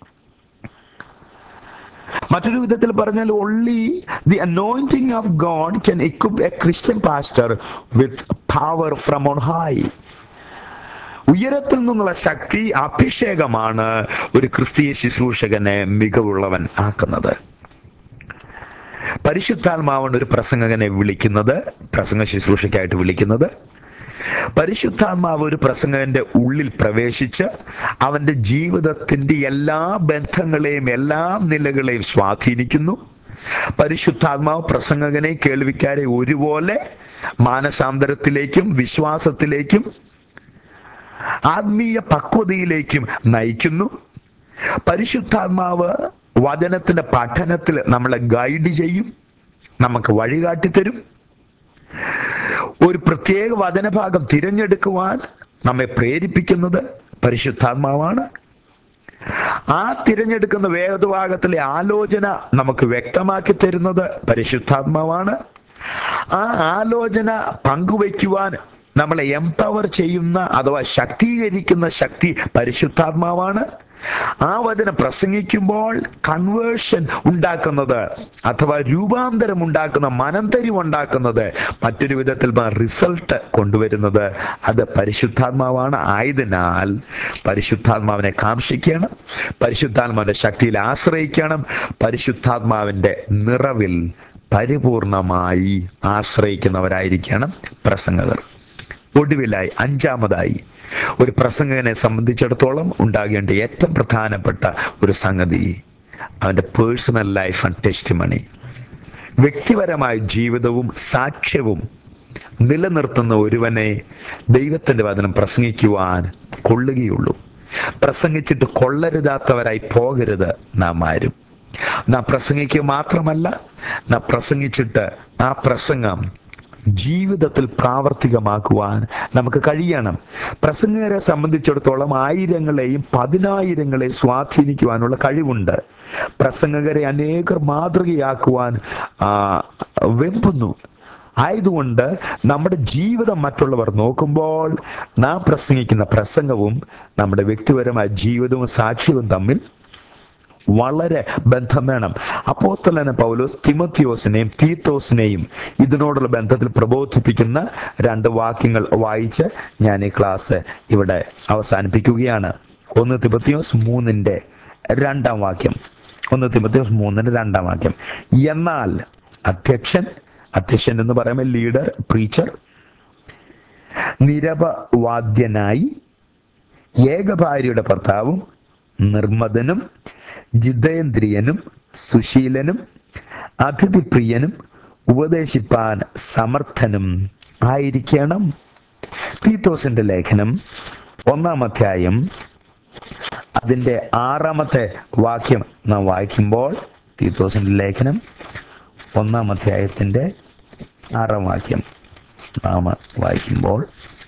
മറ്റൊരു വിധത്തിൽ പറഞ്ഞാൽ only the anointing of God can equip a Christian pastor with power from on high ഉയരത്തിൽ നിന്നുള്ള ശക്തി അഭിഷേകമാണ് ഒരു ക്രിസ്തീയ ശുശ്രൂഷകനെ മികവുള്ളവൻ ആക്കുന്നത് പരിശുദ്ധാത്മാവാണ് ഒരു പ്രസംഗകനെ വിളിക്കുന്നത് പ്രസംഗ ശുശ്രൂഷയ്ക്കായിട്ട് വിളിക്കുന്നത് പരിശുദ്ധാത്മാവ് ഒരു പ്രസംഗകന്റെ ഉള്ളിൽ പ്രവേശിച്ച് അവന്റെ ജീവിതത്തിന്റെ എല്ലാ ബന്ധങ്ങളെയും എല്ലാ നിലകളെയും സ്വാധീനിക്കുന്നു പരിശുദ്ധാത്മാവ് പ്രസംഗകനെ കേൾവിക്കാരെ ഒരുപോലെ മാനസാന്തരത്തിലേക്കും വിശ്വാസത്തിലേക്കും ആത്മീയ പക്വതയിലേക്കും നയിക്കുന്നു പരിശുദ്ധാത്മാവ് വചനത്തിന്റെ പഠനത്തിൽ നമ്മളെ ഗൈഡ് ചെയ്യും നമുക്ക് വഴികാട്ടി തരും ഒരു പ്രത്യേക വചനഭാഗം തിരഞ്ഞെടുക്കുവാൻ നമ്മെ പ്രേരിപ്പിക്കുന്നത് പരിശുദ്ധാത്മാവാണ് ആ തിരഞ്ഞെടുക്കുന്ന വേദഭാഗത്തിലെ ആലോചന നമുക്ക് വ്യക്തമാക്കി തരുന്നത് പരിശുദ്ധാത്മാവാണ് ആ ആലോചന പങ്കുവയ്ക്കുവാൻ നമ്മളെ എംപവർ ചെയ്യുന്ന അഥവാ ശക്തീകരിക്കുന്ന ശക്തി പരിശുദ്ധാത്മാവാണ് ആ വചനം പ്രസംഗിക്കുമ്പോൾ കൺവേർഷൻ ഉണ്ടാക്കുന്നത് അഥവാ രൂപാന്തരം ഉണ്ടാക്കുന്ന മനംതരിവ് ഉണ്ടാക്കുന്നത് മറ്റൊരു വിധത്തിൽ റിസൾട്ട് കൊണ്ടുവരുന്നത് അത് പരിശുദ്ധാത്മാവാണ് ആയതിനാൽ പരിശുദ്ധാത്മാവിനെ കാംക്ഷിക്കണം പരിശുദ്ധാത്മാവിന്റെ ശക്തിയിൽ ആശ്രയിക്കണം പരിശുദ്ധാത്മാവിന്റെ നിറവിൽ പരിപൂർണമായി ആശ്രയിക്കുന്നവരായിരിക്കണം പ്രസംഗകർ ഒടുവിലായി അഞ്ചാമതായി ഒരു പ്രസംഗകനെ സംബന്ധിച്ചിടത്തോളം ഉണ്ടാകേണ്ട ഏറ്റവും പ്രധാനപ്പെട്ട ഒരു സംഗതി അവന്റെ personal life and testimony വ്യക്തിപരമായ ജീവിതവും സാക്ഷ്യവും നിലനിർത്തുന്ന ഒരുവനെ ദൈവത്തിന്റെ വചനം പ്രസംഗിക്കുവാൻ കൊള്ളുകയുള്ളൂ പ്രസംഗിച്ചിട്ട് കൊള്ളരുതാത്തവരായി പോകരുത് നാം ആരും നാം പ്രസംഗിക്കുക മാത്രമല്ല നാം പ്രസംഗിച്ചിട്ട് ആ പ്രസംഗം ജീവിതത്തിൽ പ്രാവർത്തികമാക്കുവാൻ നമുക്ക് കഴിയണം പ്രസംഗകരെ സംബന്ധിച്ചിടത്തോളം ആയിരങ്ങളെയും പതിനായിരങ്ങളെയും സ്വാധീനിക്കുവാനുള്ള കഴിവുണ്ട് പ്രസംഗകരെ അനേകർ മാതൃകയാക്കുവാൻ ആ, വെമ്പുന്നു ആയതുകൊണ്ട് നമ്മുടെ ജീവിതം മറ്റുള്ളവർ നോക്കുമ്പോൾ നാം പ്രസംഗിക്കുന്ന പ്രസംഗവും നമ്മുടെ വ്യക്തിപരമായ ജീവിതവും സാക്ഷ്യവും തമ്മിൽ വളരെ ബന്ധം വേണം അപ്പോസ്തലന പൗലോസ് തിമത്തിയോസിനെയും തീത്തോസിനെയും ഇതിനോടുള്ള ബന്ധത്തിൽ പ്രബോധിപ്പിക്കുന്ന രണ്ട് വാക്യങ്ങൾ വായിച്ച് ഞാൻ ഈ ക്ലാസ് ഇവിടെ അവസാനിപ്പിക്കുകയാണ് ഒന്ന് തിമത്തിയോസ് മൂന്നിന്റെ രണ്ടാം വാക്യം ഒന്ന് തിമത്തിയോസ് മൂന്നിന്റെ രണ്ടാം വാക്യം എന്നാൽ അധ്യക്ഷൻ അധ്യക്ഷൻ എന്ന് പറയുമ്പോൾ ലീഡർ പ്രീച്ചർ നിരപവാദ്യനായി ഏകഭാര്യയുടെ ഭർത്താവും നിർമ്മതനും ജിതേന്ദ്രിയനും സുശീലനും അതിഥിപ്രിയനും ഉപദേശിപ്പാൻ സമർത്ഥനും ആയിരിക്കണം തീത്തോസിന്റെ ലേഖനം ഒന്നാം അധ്യായം അതിന്റെ ആറാമത്തെ വാക്യം നാം വായിക്കുമ്പോൾ തീത്തോസിന്റെ ലേഖനം ഒന്നാം അധ്യായത്തിന്റെ ആറാം വാക്യം നാം വായിക്കുമ്പോൾ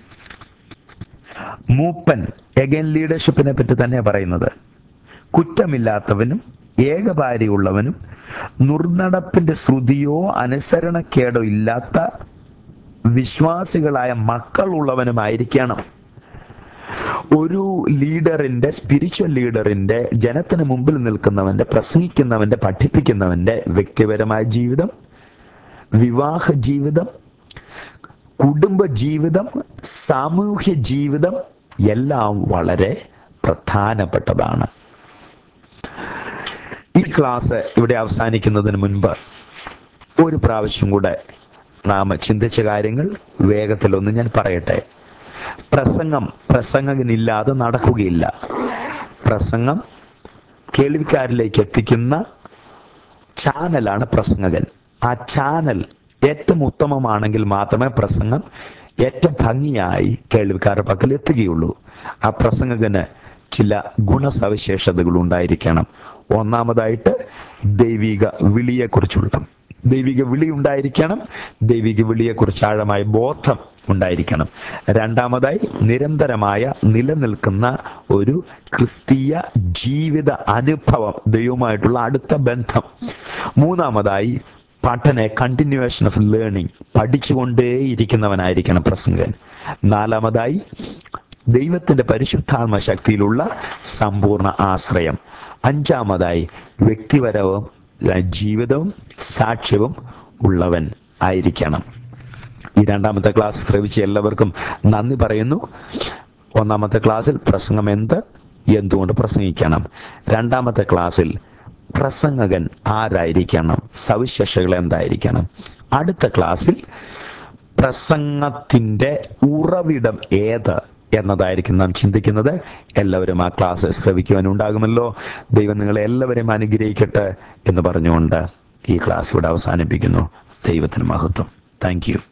മൂപ്പൻ എഗൻ ലീഡർഷിപ്പിനെ പറ്റി തന്നെ പറയുന്നത് കുറ്റമില്ലാത്തവനും ഏകഭാര്യയുള്ളവനും നുർനടപ്പിന്റെ ശ്രുതിയോ അനുസരണക്കേടോ ഇല്ലാത്ത വിശ്വാസികളായ മക്കളുള്ളവനുമായിരിക്കണം ഒരു ലീഡറിന്റെ സ്പിരിച്വൽ ലീഡറിന്റെ ജനത്തിന് മുമ്പിൽ നിൽക്കുന്നവന്റെ പ്രസംഗിക്കുന്നവന്റെ പഠിപ്പിക്കുന്നവന്റെ വ്യക്തിപരമായ ജീവിതം വിവാഹ ജീവിതം കുടുംബ ജീവിതം സാമൂഹ്യ ജീവിതം എല്ലാം വളരെ പ്രധാനപ്പെട്ടതാണ് ഈ ക്ലാസ് ഇവിടെ അവസാനിക്കുന്നതിന് മുൻപ് ഒരു പ്രാവശ്യം കൂടെ നാം ചിന്തിച്ച കാര്യങ്ങൾ വേഗത്തിലൊന്ന് ഞാൻ പറയട്ടെ പ്രസംഗം പ്രസംഗകനില്ലാതെ നടക്കുകയില്ല പ്രസംഗം കേൾവിക്കാരിലേക്ക് എത്തിക്കുന്ന ചാനലാണ് പ്രസംഗകൻ ആ ചാനൽ ഏറ്റവും ഉത്തമമാണെങ്കിൽ മാത്രമേ പ്രസംഗം ഏറ്റവും ഭംഗിയായി കേൾവിക്കാരുടെ പക്കൽ എത്തുകയുള്ളൂ ആ പ്രസംഗകന് ചില ഗുണസവിശേഷതകൾ ഉണ്ടായിരിക്കണം ഒന്നാമതായിട്ട് ദൈവിക വിളിയെക്കുറിച്ചുള്ള ദൈവിക വിളി ഉണ്ടായിരിക്കണം ദൈവിക വിളിയെക്കുറിച്ച് ആഴമായ ബോധം ഉണ്ടായിരിക്കണം രണ്ടാമതായി നിരന്തരമായ നിലനിൽക്കുന്ന ഒരു ക്രിസ്തീയ ജീവിത അനുഭവം ദൈവമായിട്ടുള്ള അടുത്ത ബന്ധം മൂന്നാമതായി പഠന കണ്ടിന്യൂവേഷൻ ഓഫ് ലേണിംഗ് പഠിച്ചുകൊണ്ടേയിരിക്കുന്നവനായിരിക്കണം പ്രസംഗൻ നാലാമതായി ദൈവത്തിന്റെ പരിശുദ്ധാത്മ ശക്തിയിലുള്ള സമ്പൂർണ്ണ ആശ്രയം അഞ്ചാമതായി വ്യക്തിപരവും ഏഹ്, ജീവിതവും സാക്ഷ്യവും ഉള്ളവൻ ആയിരിക്കണം ഈ രണ്ടാമത്തെ ക്ലാസ് ശ്രവിച്ച എല്ലാവർക്കും നന്ദി പറയുന്നു ഒന്നാമത്തെ ക്ലാസ്സിൽ പ്രസംഗം എന്ത് എന്തുകൊണ്ട് പ്രസംഗിക്കണം രണ്ടാമത്തെ ക്ലാസ്സിൽ പ്രസംഗകൻ ആരായിരിക്കണം സവിശേഷതകൾ എന്തായിരിക്കണം അടുത്ത ക്ലാസ്സിൽ പ്രസംഗത്തിന്റെ ഉറവിടം ഏത് എന്നതായിരിക്കും നാം ചിന്തിക്കുന്നത് എല്ലാവരും ആ ക്ലാസ് ശ്രവിക്കുവാനുണ്ടാകുമല്ലോ ദൈവം നിങ്ങളെ എല്ലാവരെയും അനുഗ്രഹിക്കട്ടെ എന്ന് പറഞ്ഞുകൊണ്ട് ഈ ക്ലാസ് ഇവിടെ അവസാനിപ്പിക്കുന്നു ദൈവത്തിന് മഹത്വം താങ്ക് യു